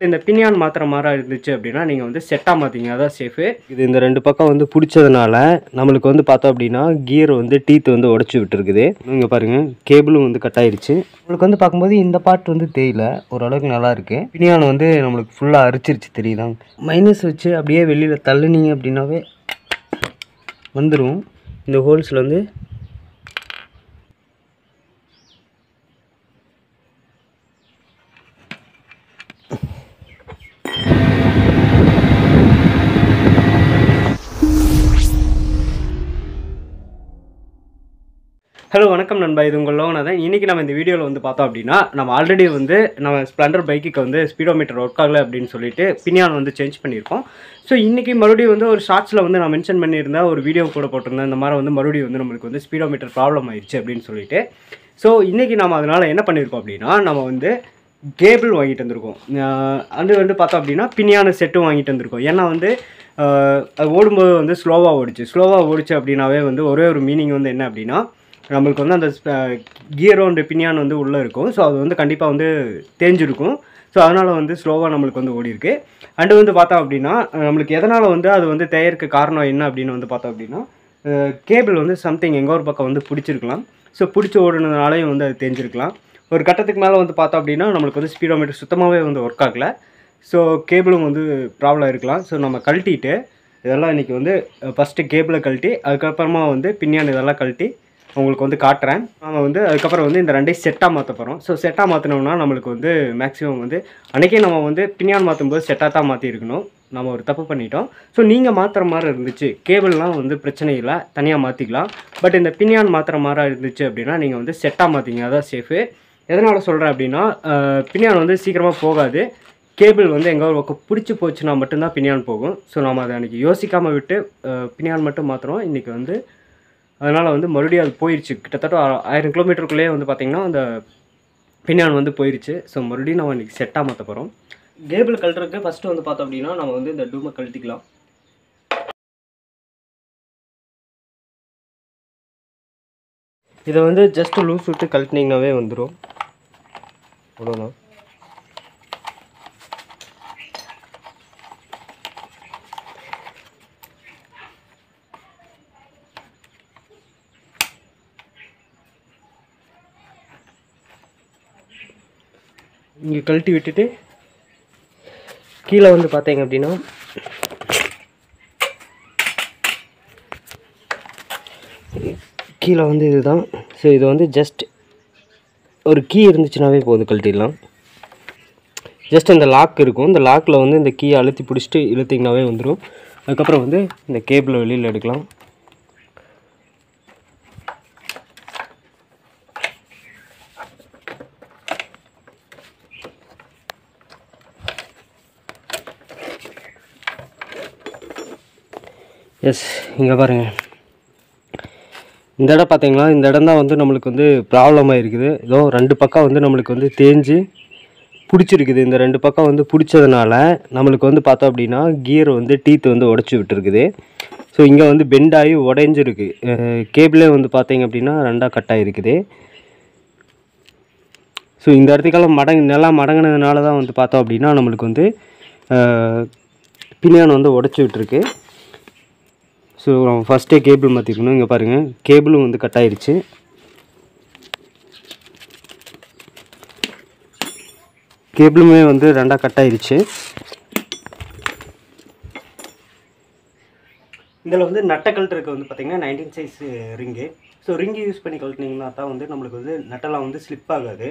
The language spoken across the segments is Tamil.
இந்த பினியான் மாத்திர மாதிரி இருந்துச்சு அப்படின்னா நீங்கள் வந்து செட்டாக மாற்றிங்க அதான் சேஃபு இது இந்த ரெண்டு பக்கம் வந்து பிடிச்சதுனால நம்மளுக்கு வந்து பார்த்தோம் அப்படின்னா கியர் வந்து டீத் வந்து உடச்சி விட்டுருக்குது இங்கே பாருங்கள் கேபிளும் வந்து கட் ஆயிருச்சு நம்மளுக்கு வந்து பார்க்கும்போது இந்த பார்ட் வந்து தேயில ஓரளவுக்கு நல்லா இருக்கு பினியான் வந்து நம்மளுக்கு ஃபுல்லாக அரிச்சிருச்சு தெரியுதாங்க மைனஸ் வச்சு அப்படியே வெளியில் தள்ளுனீங்க அப்படின்னாவே வந்துடும் இந்த ஹோல்ஸில் வந்து ஹலோ வணக்கம் நண்பா இது உங்கள் லோகநாதன் இன்றைக்கி நம்ம இந்த வீடியோவில் வந்து பார்த்தோம் அப்படின்னா நம்ம ஆல்ரெடி வந்து நம்ம ஸ்ப்ளெண்டர் பைக்குக்கு வந்து ஸ்பீடோமீட்டர் ஒர்க் ஆகலை அப்படின்னு சொல்லிட்டு பினியான் வந்து சேஞ்ச் பண்ணியிருக்கோம் ஸோ இன்றைக்கி மறுபடியும் வந்து ஒரு ஷார்ட்ஸில் வந்து நான் மென்ஷன் பண்ணியிருந்தேன் ஒரு வீடியோ கூட போட்டிருந்தேன் இந்த மாதிரி வந்து மறுபடியும் வந்து நம்மளுக்கு வந்து ஸ்பீடோமீட்டர் ப்ராப்ளம் ஆயிடுச்சு அப்படின்னு சொல்லிட்டு ஸோ இன்றைக்கி நம்ம அதனால் என்ன பண்ணியிருக்கோம் அப்படின்னா நம்ம வந்து கேபிள் வாங்கிட்டு வந்திருக்கோம் அஹ் அது வந்து பார்த்தோம் அப்படின்னா பினியான செட்டும் வாங்கிட்டு வந்திருக்கோம் ஏன்னா வந்து அஹ் அது ஓடும்போது வந்து ஸ்லோவாக ஓடிச்சு ஸ்லோவாக ஓடிச்சு அப்படின்னாவே வந்து ஒரே ஒரு மீனிங் வந்து என்ன அப்படின்னா நம்மளுக்கு வந்து அந்த கியரோ அந்த பினியான் வந்து உள்ளே இருக்கும் ஸோ அது வந்து கண்டிப்பாக வந்து தேஞ்சிருக்கும் ஸோ அதனால் வந்து ஸ்லோவாக நம்மளுக்கு வந்து ஓடி இருக்கு அண்டு வந்து பார்த்தோம் அப்படின்னா அஹ் நம்மளுக்கு எதனால் வந்து அது வந்து தேயறக்கு காரணம் என்ன அப்படின்னு வந்து பார்த்தோம் அப்படின்னா கேபிள் வந்து சம்திங் எங்கோ ஒரு பக்கம் வந்து பிடிச்சிருக்கலாம் ஸோ பிடிச்சி ஓடுனதுனாலையும் வந்து அது தெரிஞ்சிருக்கலாம் ஒரு கட்டத்துக்கு மேலே வந்து பார்த்தோம் அப்படின்னா நம்மளுக்கு வந்து ஸ்பீடோமீட்டர் சுத்தமாகவே வந்து ஒர்க் ஆகலை ஸோ கேபிளும் வந்து ப்ராப்ளம் இருக்கலாம் ஸோ நம்ம கழட்டிட்டு இதெல்லாம் இன்றைக்கி வந்து ஃபஸ்ட்டு கேபிளை கழட்டி அதுக்கப்புறமா வந்து பின்னியான் இதெல்லாம் கழட்டி உங்களுக்கு வந்து காட்டுறேன் நம்ம வந்து அதுக்கப்புறம் வந்து இந்த ரெண்டையும் செட்டாக மாற்ற போகிறோம் ஸோ செட்டாக மாற்றினோம்னா நம்மளுக்கு வந்து மேக்ஸிமம் வந்து அன்றைக்கே நம்ம வந்து பின்னியான் மாற்றும்போது செட்டாக தான் மாற்றிருக்கணும் நம்ம ஒரு தப்பு பண்ணிட்டோம் ஸோ நீங்கள் மாற்றுற மாதிரி இருந்துச்சு கேபிள்லாம் வந்து பிரச்சனை இல்லை தனியாக மாற்றிக்கலாம் பட் இந்த பின்னியான் மாற்றுற மாதிரி இருந்துச்சு அப்படின்னா நீங்கள் வந்து செட்டாக மாற்றிங்க அதான் சேஃபு எதனால் சொல்கிறேன் அப்படின்னா அஹ், பின்னியான் வந்து சீக்கிரமாக போகாது கேபிள் வந்து எங்கே ஒரு பக்கம் பிடிச்சி போச்சுன்னா மட்டும்தான் பின்னியான் போகும் ஸோ நம்ம அதை அன்றைக்கி யோசிக்காமல் விட்டு அஹ், பின்னியான் மட்டும் மாற்றுறோம் இன்றைக்கி வந்து அதனால் வந்து மறுபடியும் அது போயிடுச்சு கிட்டத்தட்ட ஆ- ஆயிரம் கிலோமீட்டருக்குள்ளேயே வந்து பார்த்திங்கன்னா அந்த பின்னியான் வந்து போயிடுச்சு ஸோ மறுபடியும் நம்ம இன்றைக்கி செட்டாக மாற்ற போகிறோம் கேபிள் கழட்டுறதுக்கு ஃபஸ்ட்டு வந்து பார்த்தோம் அப்படின்னா நம்ம வந்து இந்த டூமை கழட்டிக்கலாம் இதை வந்து ஜஸ்ட் லூஸ் விட்டு கழட்டினீங்கனாவே வந்துடும் அவ்வளோதான் இங்கே கழட்டி விட்டுட்டு கீழே வந்து பார்த்தீங்க அப்படின்னா கீழே வந்து இதுதான் ஸோ இது வந்து ஜஸ்ட் ஒரு கீ இருந்துச்சுனாவே போதும் கழட்டிடலாம் ஜஸ்ட் இந்த லாக் இருக்கும் இந்த லாக்கில் வந்து இந்த கீயை அழுத்தி பிடிச்சிட்டு இழுத்திங்கனாவே வந்துடும் அதுக்கப்புறம் வந்து இந்த கேபிளை வெளியில் எடுக்கலாம் எஸ் இங்கே பாருங்கள் இந்த இடம் பார்த்தீங்களா இந்த இடம் தான் வந்து நம்மளுக்கு வந்து ப்ராப்ளம் ஆகிருக்குது ஏதோ ரெண்டு பக்கம் வந்து நம்மளுக்கு வந்து தேஞ்சு பிடிச்சிருக்குது இந்த ரெண்டு பக்கம் வந்து பிடிச்சதுனால நம்மளுக்கு வந்து பார்த்தோம் அப்படின்னா கியர் வந்து டீத் வந்து உடச்சி விட்டுருக்குது ஸோ இங்கே வந்து பெண்ட் ஆகி உடைஞ்சிருக்கு கேபிளே வந்து பார்த்தீங்க அப்படின்னா ரெண்டாக கட் ஆகிருக்குது ஸோ இந்த இடத்துக்கெல்லாம் மடங்கு நல்லா மடங்கினதுனால தான் வந்து பார்த்தோம் அப்படின்னா நம்மளுக்கு வந்து பின்னியான் வந்து உடச்சி விட்டுருக்கு ஸோ நம்ம ஃபஸ்ட்டே கேபிள் மாற்றிக்கணும் இங்கே பாருங்கள் கேபிளும் வந்து கட் ஆயிருச்சு கேபிளுமே வந்து ரெண்டாக கட் ஆயிருச்சு இதில் வந்து நட்டை கழட்டுறதுக்கு வந்து பார்த்திங்கன்னா nineteen size ring so ring use பண்ணி கழட்டினீங்கன்னா தான் வந்து நம்மளுக்கு வந்து நட்டெல்லாம் வந்து ஸ்லிப் ஆகாது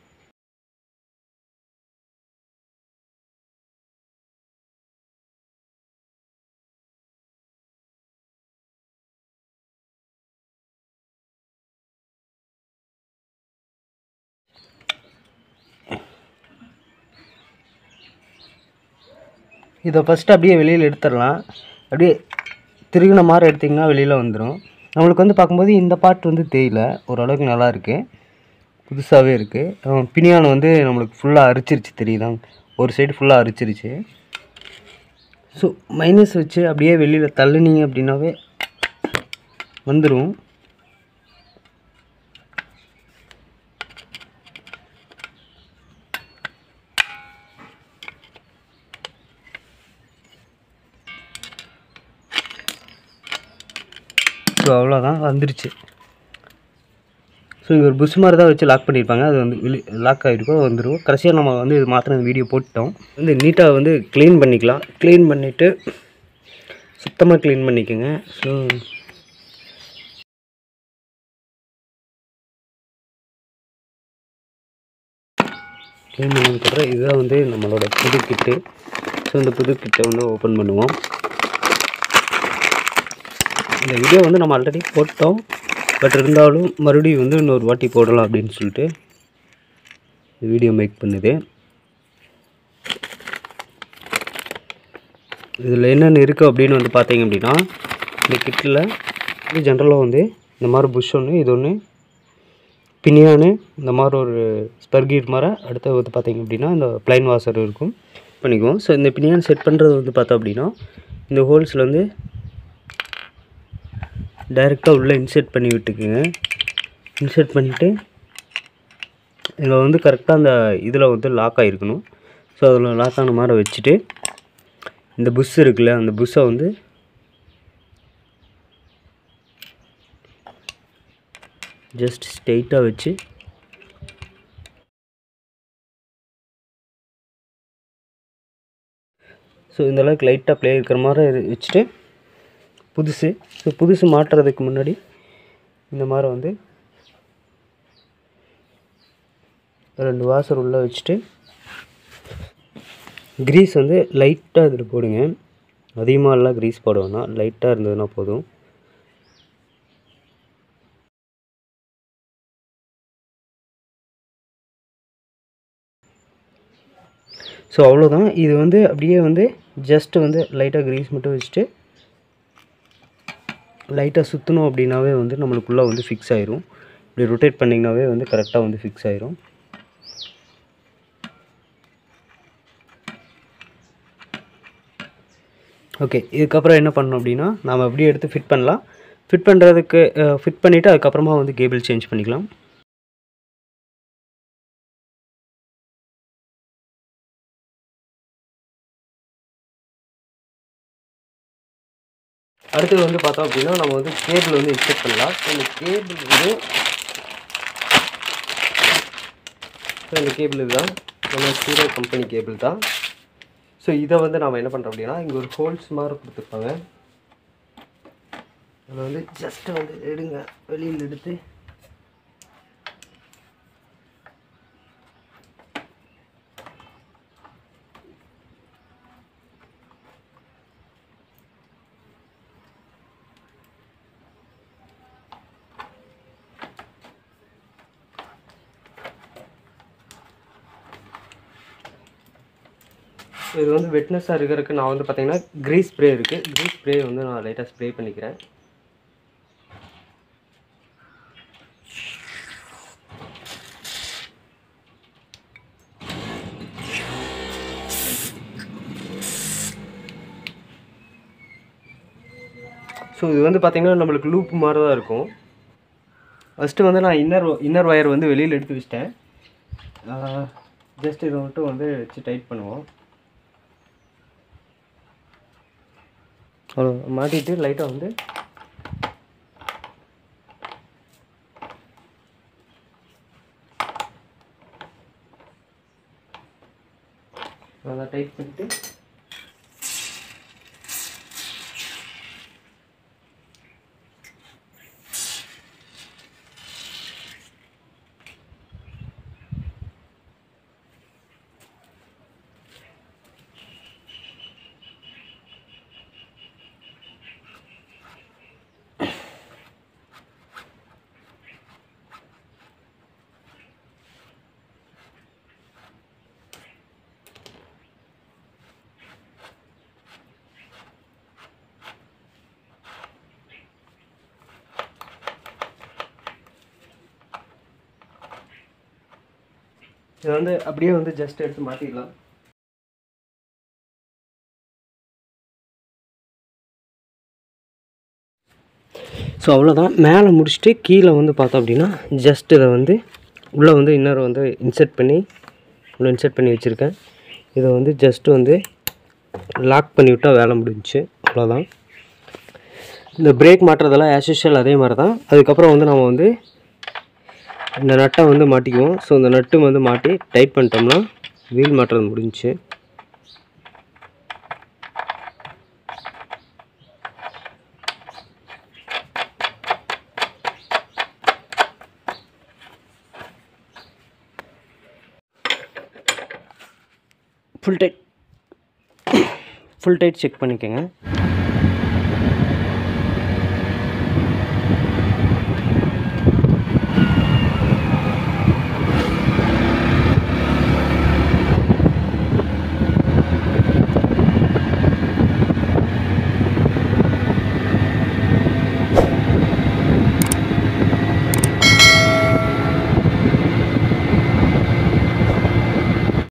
இதை ஃபஸ்ட்டு அப்படியே வெளியில் எடுத்துடலாம் அப்படியே திருகின மாதிரி எடுத்திங்கன்னா வெளியில் வந்துடும் நம்மளுக்கு வந்து பார்க்கும்போது இந்த பார்ட் வந்து தேயில ஓரளவுக்கு நல்லா இருக்கு புதுசாகவே இருக்குது பினியான் வந்து நம்மளுக்கு ஃபுல்லாக அரிச்சிருச்சு தெரியுதா ஒரு சைடு ஃபுல்லாக அரிச்சிருச்சு ஸோ மைனஸ் வச்சு அப்படியே வெளியில் தள்ளுனீங்க அப்படின்னாவே வந்துடும் ஸோ அவ்வளோதான் வந்துருச்சு ஸோ இங்கே ஒரு புஷ் மாதிரி தான் வச்சு லாக் பண்ணியிருப்பாங்க அது வந்து வெளி லாக் ஆகிருக்கும் வந்துடும் கடைசியாக நம்ம வந்து இது மாத்திரம் வீடியோ போட்டோம் வந்து நீட்டாக வந்து க்ளீன் பண்ணிக்கலாம் க்ளீன் பண்ணிவிட்டு சுத்தமாக க்ளீன் பண்ணிக்கோங்க ஸோ க்ளீன் பண்ணதுக்கப்புறம் இதுதான் வந்து நம்மளோட புது கிட்டு ஸோ இந்த புது கிட்டை வந்து ஓப்பன் பண்ணுவோம் இந்த வீடியோ வந்து நம்ம ஆல்ரெடி போட்டோம் பட் இருந்தாலும் மறுபடியும் வந்து இன்னொரு வாட்டி போடலாம் அப்படின்னு சொல்லிட்டு வீடியோ மேக் பண்ணுது இதில் என்னென்ன இருக்குது அப்படின்னு வந்து பார்த்தீங்க அப்படின்னா இந்த கிட்டில் இது ஜென்ரலாக வந்து இந்த மாதிரி புஷ் ஒன்று இது ஒன்று பினியானு இந்த மாதிரி ஒரு ஸ்பர்கீர் மாதிரி அடுத்து வந்து பார்த்தீங்க அப்படின்னா இந்த ப்ளைன் வாசர் இருக்கும் பண்ணிக்குவோம் ஸோ இந்த பினியான் செட் பண்ணுறது வந்து பார்த்தோம் அப்படின்னா இந்த ஹோல்ஸில் வந்து டைரெக்டாக உள்ளே இன்செர்ட் பண்ணி விட்டுக்குங்க இன்செர்ட் பண்ணிவிட்டு இதில் வந்து கரெக்டாக அந்த இதில் வந்து லாக் ஆகிருக்கணும் ஸோ அதில் லாக் ஆன மாதிரி வச்சுட்டு இந்த புஷ் இருக்குல்ல அந்த புஷ்ஷை வந்து ஜஸ்ட் ஸ்ட்ரெயிட்டாக வச்சு ஸோ இந்த அளவுக்கு லைட்டாக ப்ளே இருக்கிற மாதிரி இது வச்சுட்டு புதுசு ஸோ புதுசு மாட்டுறதுக்கு முன்னாடி இந்த மாதிரி வந்து ரெண்டு வாசர் உள்ளே வச்சுட்டு க்ரீஸ் வந்து லைட்டாக இதில் போடுங்க அதிகமாக எல்லாம் க்ரீஸ் போட வேணாம் லைட்டாக இருந்ததுன்னா போதும் ஸோ அவ்வளோதான் இது வந்து அப்படியே வந்து ஜஸ்ட்டு வந்து லைட்டாக க்ரீஸ் மட்டும் வச்சுட்டு லைட்டாக சுற்றணும் அப்படின்னாவே வந்து நம்மளுக்குள்ளே வந்து ஃபிக்ஸ் ஆயிரும் இப்படி ரொட்டேட் பண்ணிங்கனாவே வந்து கரெக்டாக வந்து ஃபிக்ஸ் ஆயிரும் ஓகே இதுக்கப்புறம் என்ன பண்ணணும் அப்படின்னா நாம் அப்படியே எடுத்து ஃபிட் பண்ணலாம் ஃபிட் பண்ணுறதுக்கு ஃபிட் பண்ணிவிட்டு அதுக்கப்புறமா வந்து கேபிள் சேஞ்ச் பண்ணிக்கலாம் அடுத்தது வந்து பார்த்தோம் அப்படின்னா நம்ம வந்து கேபிள் வந்து இன்செக்ட் பண்ணலாம் ஸோ இந்த கேபிள் வந்து ஸோ இந்த கேபிள் இதுதான் நம்ம ஹீரோ கம்பெனி கேபிள் தான் ஸோ இதை வந்து நாம் என்ன பண்ணுறோம் அப்படின்னா இங்கே ஒரு ஹோல்ஸ் மாதிரி கொடுத்துருப்பாங்க அதில் வந்து ஜஸ்ட்டு வந்து எடுங்க வெளியில் எடுத்து இது வந்து வெட்னஸாக இருக்கிறதுக்கு நான் வந்து பார்த்தீங்கன்னா க்ரீஸ் ஸ்ப்ரே இருக்குது க்ரீஸ் ஸ்ப்ரே வந்து நான் லைட்டாக ஸ்ப்ரே பண்ணிக்கிறேன் ஸோ இது வந்து பார்த்திங்கன்னா நம்மளுக்கு லூப் மாதிரி தான் இருக்கும் ஃபஸ்ட்டு வந்து நான் இன்னர் இன்னர் ஒயர் வந்து வெளியில் எடுத்து வச்சிட்டேன் ஜஸ்ட் இதை மட்டும் வந்து வச்சு டைட் பண்ணுவோம் அவ்வளோ மாட்டிட்டு லைட்டாக வந்து நல்லா டைட் பண்ணிட்டு இதை வந்து அப்படியே வந்து ஜஸ்ட் எடுத்து மாட்டிடலாம் ஸோ அவ்வளோதான் மேலே முடிச்சுட்டு கீழே வந்து பார்த்தோம் அப்படின்னா ஜஸ்ட் இதை வந்து உள்ளே வந்து இன்னொரு வந்து இன்செர்ட் பண்ணி உள்ளே இன்செர்ட் பண்ணி வச்சுருக்கேன் இதை வந்து ஜஸ்ட்டு வந்து லாக் பண்ணி விட்டால் வேலை முடிஞ்சுச்சு அவ்வளோதான் இந்த பிரேக் மாட்டுறதெல்லாம் ஆஸ் யூஷுவல் அதே மாதிரி தான் அதுக்கப்புறம் வந்து நம்ம வந்து இந்த நட்டை வந்து மாட்டிக்குவோம் ஸோ இந்த நட்டு வந்து மாட்டி டைட் பண்ணிட்டோம்னா வீல் மாட்டுறது முடிஞ்சுச்சு full tight full tight check பண்ணிக்கோங்க